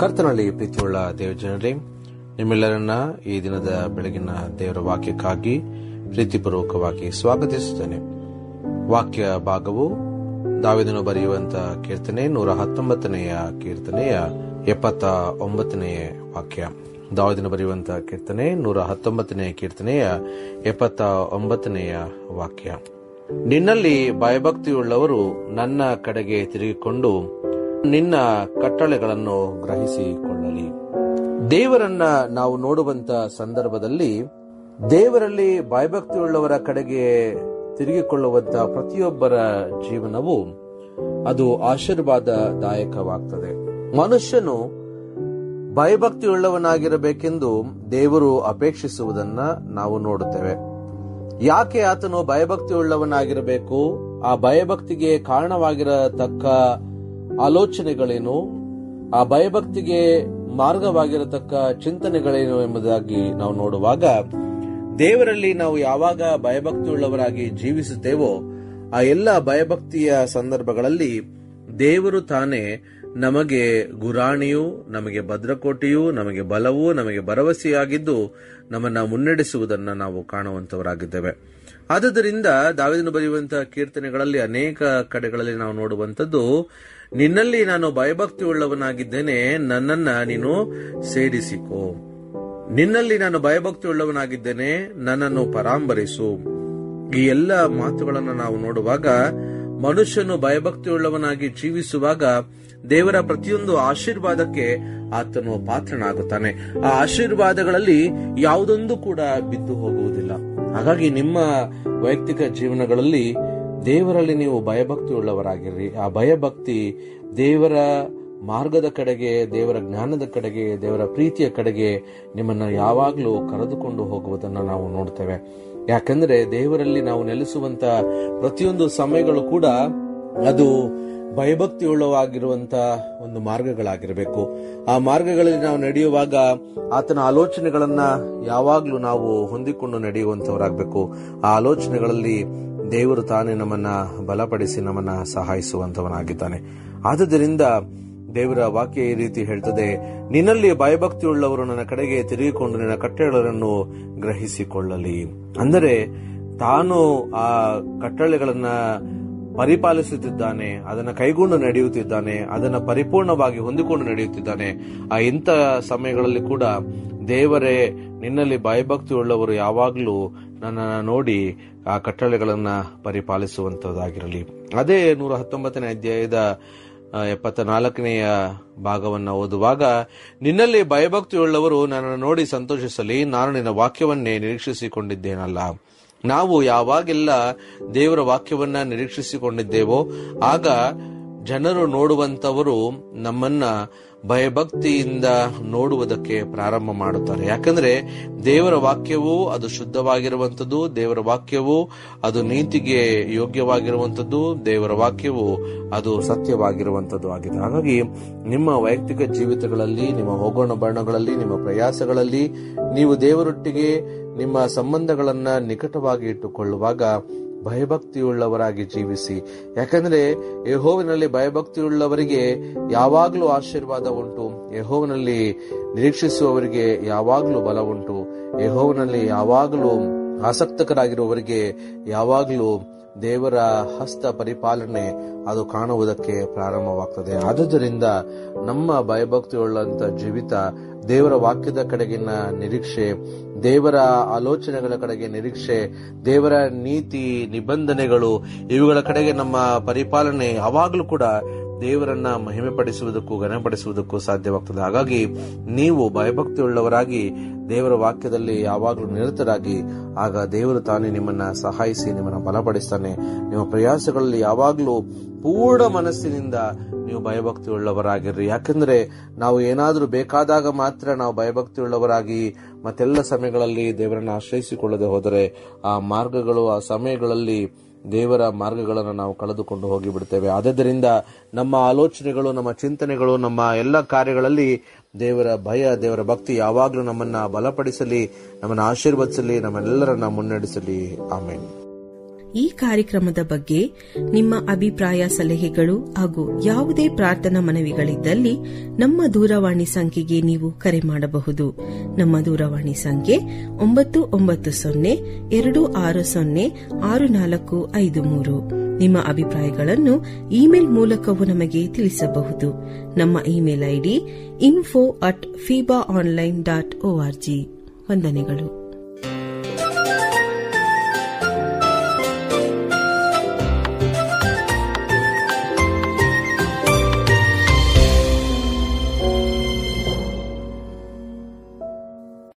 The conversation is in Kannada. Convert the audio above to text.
ಕರ್ತನಲ್ಲಿ ಪ್ರೀತಿಯುಳ್ಳ ದೇವಜನರೇ ನಿಮ್ಮೆಲ್ಲರನ್ನ ಈ ದಿನದ ಬೆಳಗಿನ ದೇವರ ವಾಕ್ಯಕ್ಕಾಗಿ ಪ್ರೀತಿಪೂರ್ವಕವಾಗಿ ಸ್ವಾಗತಿಸುತ್ತೇನೆ ವಾಕ್ಯ ಭಾಗವು ದಾವಿದನು ಬರೆಯುವಂತ ಕೀರ್ತನೆ ನೂರ ಹತ್ತೊಂಬತ್ತನೆಯ ಕೀರ್ತನೆಯ ಎಪ್ಪತ್ತ ಒಂಬತ್ತನೆಯ ವಾಕ್ಯ ದಾವಿದನು ಬರೆಯುವಂತ ಕೀರ್ತನೆ ನೂರ ಹತ್ತೊಂಬತ್ತನೆಯ ಕೀರ್ತನೆಯ ಎಪ್ಪತ್ತ ಒಂಬತ್ತನೆಯ ವಾಕ್ಯ ನಿನ್ನಲ್ಲಿ ಭಯಭಕ್ತಿಯುಳ್ಳವರು ನನ್ನ ಕಡೆಗೆ ತಿರುಗಿಕೊಂಡು ನಿನ್ನ ಕಟ್ಟಳೆಗಳನ್ನು ಗ್ರಹಿಸಿಕೊಳ್ಳಲಿ ದೇವರನ್ನ ನಾವು ನೋಡುವಂತ ಸಂದರ್ಭದಲ್ಲಿ ದೇವರಲ್ಲಿ ಭಯಭಕ್ತಿಯುಳ್ಳವರ ಕಡೆಗೆ ತಿರುಗಿಕೊಳ್ಳುವಂತ ಪ್ರತಿಯೊಬ್ಬರ ಜೀವನವು ಅದು ಆಶೀರ್ವಾದದಾಯಕವಾಗ್ತದೆ ಮನುಷ್ಯನು ಭಯಭಕ್ತಿಯುಳ್ಳವನಾಗಿರಬೇಕೆಂದು ದೇವರು ಅಪೇಕ್ಷಿಸುವುದನ್ನ ನಾವು ನೋಡುತ್ತೇವೆ ಯಾಕೆ ಆತನು ಭಯಭಕ್ತಿಯುಳ್ಳವನಾಗಿರಬೇಕು ಆ ಭಯಭಕ್ತಿಗೆ ಕಾರಣವಾಗಿರತಕ್ಕ ಆಲೋಚನೆಗಳೇನು ಆ ಭಯಭಕ್ತಿಗೆ ಮಾರ್ಗವಾಗಿರತಕ್ಕ ಚಿಂತನೆಗಳೇನು ಎಂಬುದಾಗಿ ನಾವು ನೋಡುವಾಗ ದೇವರಲ್ಲಿ ನಾವು ಯಾವಾಗ ಭಯಭಕ್ತಿಯುಳ್ಳವರಾಗಿ ಜೀವಿಸುತ್ತೇವೋ ಆ ಎಲ್ಲ ಭಯಭಕ್ತಿಯ ಸಂದರ್ಭಗಳಲ್ಲಿ ದೇವರು ತಾನೇ ನಮಗೆ ಗುರಾಣಿಯೂ ನಮಗೆ ಭದ್ರಕೋಟೆಯೂ ನಮಗೆ ಬಲವೂ ನಮಗೆ ಭರವಸೆಯಾಗಿದ್ದು ನಮ್ಮನ್ನ ಮುನ್ನಡೆಸುವುದನ್ನ ನಾವು ಕಾಣುವಂತವರಾಗಿದ್ದೇವೆ ಆದುದರಿಂದ ದಾವಿದನು ಬರೆಯುವಂತಹ ಕೀರ್ತನೆಗಳಲ್ಲಿ ಅನೇಕ ಕಡೆಗಳಲ್ಲಿ ನಾವು ನೋಡುವಂತದ್ದು ನಿನ್ನಲ್ಲಿ ನಾನು ಭಯಭಕ್ತಿ ಉಳ್ಳವನಾಗಿದ್ದೇನೆ ನನ್ನನ್ನ ನೀನು ಸೇರಿಸಿಕೋ ನಿನ್ನಲ್ಲಿ ನಾನು ಭಯಭಕ್ತಿ ಉಳ್ಳವನಾಗಿದ್ದೇನೆ ನನ್ನನ್ನು ಪರಾಂಬರಿಸು ಈ ಎಲ್ಲ ಮಾತುಗಳನ್ನು ನಾವು ನೋಡುವಾಗ ಮನುಷ್ಯನು ಭಯಭಕ್ತಿ ಉಳ್ಳವನಾಗಿ ಜೀವಿಸುವಾಗ ದೇವರ ಪ್ರತಿಯೊಂದು ಆಶೀರ್ವಾದಕ್ಕೆ ಆತನು ಪಾತ್ರನಾಗುತ್ತಾನೆ ಆ ಆಶೀರ್ವಾದಗಳಲ್ಲಿ ಯಾವುದೊಂದು ಕೂಡ ಬಿದ್ದು ಹೋಗುವುದಿಲ್ಲ ಹಾಗಾಗಿ ನಿಮ್ಮ ವೈಯಕ್ತಿಕ ಜೀವನಗಳಲ್ಲಿ ದೇವರಲ್ಲಿ ನೀವು ಭಯಭಕ್ತಿ ಉಳ್ಳವರಾಗಿರ್ರಿ ಆ ಭಯಭಕ್ತಿ ದೇವರ ಮಾರ್ಗದ ಕಡೆಗೆ ದೇವರ ಜ್ಞಾನದ ಕಡೆಗೆ ದೇವರ ಪ್ರೀತಿಯ ಕಡೆಗೆ ನಿಮ್ಮನ್ನ ಯಾವಾಗಲೂ ಕರೆದುಕೊಂಡು ಹೋಗುವುದನ್ನು ನಾವು ನೋಡ್ತೇವೆ ಯಾಕಂದ್ರೆ ದೇವರಲ್ಲಿ ನಾವು ನೆಲೆಸುವಂತ ಪ್ರತಿಯೊಂದು ಸಮಯಗಳು ಕೂಡ ಅದು ಭಯಭಕ್ತಿಯುಳ್ಳವಾಗಿರುವಂತ ಒಂದು ಮಾರ್ಗಗಳಾಗಿರಬೇಕು ಆ ಮಾರ್ಗಗಳಲ್ಲಿ ನಾವು ನಡೆಯುವಾಗ ಆತನ ಆಲೋಚನೆಗಳನ್ನ ಯಾವಾಗ್ಲೂ ನಾವು ಹೊಂದಿಕೊಂಡು ನಡೆಯುವಂತವರಾಗಬೇಕು ಆ ಆಲೋಚನೆಗಳಲ್ಲಿ ದೇವರು ತಾನೇ ನಮ್ಮನ್ನ ಬಲಪಡಿಸಿ ನಮ್ಮನ್ನ ಸಹಾಯಿಸುವಂತವನಾಗಿದ್ದಾನೆ ಆದುದರಿಂದ ದೇವರ ವಾಕ್ಯ ಈ ರೀತಿ ಹೇಳ್ತದೆ ನಿನ್ನಲ್ಲಿ ಭಯಭಕ್ತಿಯುಳ್ಳವರು ನನ್ನ ಕಡೆಗೆ ತಿರುಗಿಕೊಂಡು ನಿನ್ನ ಕಟ್ಟಳೆಗಳನ್ನು ಗ್ರಹಿಸಿಕೊಳ್ಳಲಿ ಅಂದರೆ ತಾನು ಆ ಕಟ್ಟಳೆಗಳನ್ನ ಪರಿಪಾಲಿಸುತ್ತಿದ್ದಾನೆ ಅದನ್ನ ಕೈಗೊಂಡು ನಡೆಯುತ್ತಿದ್ದಾನೆ ಅದನ್ನ ಪರಿಪೂರ್ಣವಾಗಿ ಹೊಂದಿಕೊಂಡು ನಡೆಯುತ್ತಿದ್ದಾನೆ ಆ ಇಂಥ ಸಮಯಗಳಲ್ಲಿ ಕೂಡ ದೇವರೇ ನಿನ್ನಲ್ಲಿ ಭಯಭಕ್ತಿ ಉಳ್ಳವರು ಯಾವಾಗಲೂ ನನ್ನನ್ನು ನೋಡಿ ಆ ಕಟ್ಟಳೆಗಳನ್ನ ಪರಿಪಾಲಿಸುವಂತದ್ದಾಗಿರಲಿ ಅದೇ ನೂರ ಹತ್ತೊಂಬತ್ತನೇ ಅಧ್ಯಾಯದ ಎಪ್ಪತ್ತ ನಾಲ್ಕನೆಯ ಭಾಗವನ್ನ ಓದುವಾಗ ನಿನ್ನಲ್ಲಿ ಭಯಭಕ್ತಿಯುಳ್ಳವರು ನನ್ನನ್ನು ನೋಡಿ ಸಂತೋಷಿಸಲಿ ನಾನು ನಿನ್ನ ವಾಕ್ಯವನ್ನೇ ನಿರೀಕ್ಷಿಸಿಕೊಂಡಿದ್ದೇನಲ್ಲ ನಾವು ಯಾವಾಗೆಲ್ಲ ದೇವರ ವಾಕ್ಯವನ್ನ ನಿರೀಕ್ಷಿಸಿಕೊಂಡಿದ್ದೇವೋ ಆಗ ಜನರು ನೋಡುವಂತವರು ನಮ್ಮನ್ನ ಭಯಭಕ್ತಿಯಿಂದ ನೋಡುವುದಕ್ಕೆ ಪ್ರಾರಂಭ ಮಾಡುತ್ತಾರೆ ಯಾಕಂದ್ರೆ ದೇವರ ವಾಕ್ಯವು ಅದು ಶುದ್ಧವಾಗಿರುವಂತದ್ದು ದೇವರ ವಾಕ್ಯವು ಅದು ನೀತಿಗೆ ಯೋಗ್ಯವಾಗಿರುವಂತದ್ದು ದೇವರ ವಾಕ್ಯವು ಅದು ಸತ್ಯವಾಗಿರುವಂತದ್ದು ಆಗಿದೆ ಹಾಗಾಗಿ ನಿಮ್ಮ ವೈಯಕ್ತಿಕ ಜೀವಿತಗಳಲ್ಲಿ ನಿಮ್ಮ ಹೋಗೋಣ ಬಣ್ಣಗಳಲ್ಲಿ ನಿಮ್ಮ ಪ್ರಯಾಸಗಳಲ್ಲಿ ನೀವು ದೇವರೊಟ್ಟಿಗೆ ನಿಮ್ಮ ಸಂಬಂಧಗಳನ್ನ ನಿಕಟವಾಗಿ ಇಟ್ಟುಕೊಳ್ಳುವಾಗ ಭಯಭಕ್ತಿಯುಳ್ಳವರಾಗಿ ಜೀವಿಸಿ ಯಾಕಂದ್ರೆ ಯಹೋವಿನಲ್ಲಿ ಭಯಭಕ್ತಿಯುಳ್ಳವರಿಗೆ ಯಾವಾಗಲೂ ಆಶೀರ್ವಾದ ಉಂಟು ಯಹೋವನಲ್ಲಿ ನಿರೀಕ್ಷಿಸುವವರಿಗೆ ಯಾವಾಗಲೂ ಬಲ ಉಂಟು ಯಹೋವನಲ್ಲಿ ಯಾವಾಗಲೂ ಆಸಕ್ತಕರಾಗಿರುವವರಿಗೆ ಯಾವಾಗಲೂ ದೇವರ ಹಸ್ತ ಪರಿಪಾಲನೆ ಅದು ಕಾಣುವುದಕ್ಕೆ ಪ್ರಾರಂಭವಾಗ್ತದೆ ಆದುದರಿಂದ ನಮ್ಮ ಭಯಭಕ್ತಿಯುಳ್ಳಂತ ಜೀವಿತ ದೇವರ ವಾಕ್ಯದ ಕಡೆಗಿನ ನಿರೀಕ್ಷೆ ದೇವರ ಆಲೋಚನೆಗಳ ಕಡೆಗೆ ನಿರೀಕ್ಷೆ ದೇವರ ನೀತಿ ನಿಬಂಧನೆಗಳು ಇವುಗಳ ಕಡೆಗೆ ನಮ್ಮ ಪರಿಪಾಲನೆ ಯಾವಾಗಲೂ ಕೂಡ ದೇವರನ್ನ ಮಹಿಮೆ ಪಡಿಸುವುದಕ್ಕೂ ಘನಪಡಿಸುವುದಕ್ಕೂ ಸಾಧ್ಯವಾಗ್ತದೆ ಹಾಗಾಗಿ ನೀವು ಭಯಭಕ್ತಿಯುಳ್ಳವರಾಗಿ ದೇವರ ವಾಕ್ಯದಲ್ಲಿ ಯಾವಾಗಲೂ ನಿರತರಾಗಿ ಆಗ ದೇವರು ತಾನೇ ನಿಮ್ಮನ್ನ ಸಹಾಯಿಸಿ ನಿಮ್ಮನ್ನ ಬಲಪಡಿಸ್ತಾನೆ ನಿಮ್ಮ ಪ್ರಯಾಸಗಳಲ್ಲಿ ಯಾವಾಗಲೂ ಪೂರ್ಣ ಮನಸ್ಸಿನಿಂದ ನೀವು ಭಯಭಕ್ತಿ ಉಳ್ಳವರಾಗಿರ್ರಿ ಯಾಕಂದ್ರೆ ನಾವು ಏನಾದರೂ ಬೇಕಾದಾಗ ಮಾತ್ರ ನಾವು ಭಯಭಕ್ತಿ ಉಳ್ಳವರಾಗಿ ಮತ್ತೆಲ್ಲ ಸಮಯಗಳಲ್ಲಿ ದೇವರನ್ನ ಆಶ್ರಯಿಸಿಕೊಳ್ಳದೆ ಹೋದರೆ ಆ ಮಾರ್ಗಗಳು ಆ ಸಮಯಗಳಲ್ಲಿ ದೇವರ ಮಾರ್ಗಗಳನ್ನು ನಾವು ಕಳೆದುಕೊಂಡು ಹೋಗಿ ಬಿಡ್ತೇವೆ ಆದ್ದರಿಂದ ನಮ್ಮ ಆಲೋಚನೆಗಳು ನಮ್ಮ ಚಿಂತನೆಗಳು ನಮ್ಮ ಎಲ್ಲ ಕಾರ್ಯಗಳಲ್ಲಿ ದೇವರ ಭಯ ದೇವರ ಭಕ್ತಿ ಯಾವಾಗಲೂ ನಮ್ಮನ್ನ ಬಲಪಡಿಸಲಿ ನಮ್ಮನ್ನ ಆಶೀರ್ವದಿಸಲಿ ನಮ್ಮೆಲ್ಲರನ್ನ ಮುನ್ನಡೆಸಲಿ ಆಮೇಲೆ ಈ ಕಾರ್ಯಕ್ರಮದ ಬಗ್ಗೆ ನಿಮ್ಮ ಅಭಿಪ್ರಾಯ ಸಲಹೆಗಳು ಹಾಗೂ ಯಾವುದೇ ಪ್ರಾರ್ಥನಾ ಮನವಿಗಳಿದ್ದಲ್ಲಿ ನಮ್ಮ ದೂರವಾಣಿ ಸಂಖ್ಯೆಗೆ ನೀವು ಕರೆ ಮಾಡಬಹುದು ನಮ್ಮ ದೂರವಾಣಿ ಸಂಖ್ಯೆ ಒಂಬತ್ತು ಒಂಬತ್ತು ಸೊನ್ನೆ ಎರಡು ಆರು ಸೊನ್ನೆ ಆರು ನಾಲ್ಕು ಐದು ಮೂರು ನಿಮ್ಮ ಅಭಿಪ್ರಾಯಗಳನ್ನು ಇಮೇಲ್ ಮೂಲಕವೂ ನಮಗೆ ತಿಳಿಸಬಹುದು ನಮ್ಮ email ID info at fiba online dot ORG ವಂದನೆಗಳು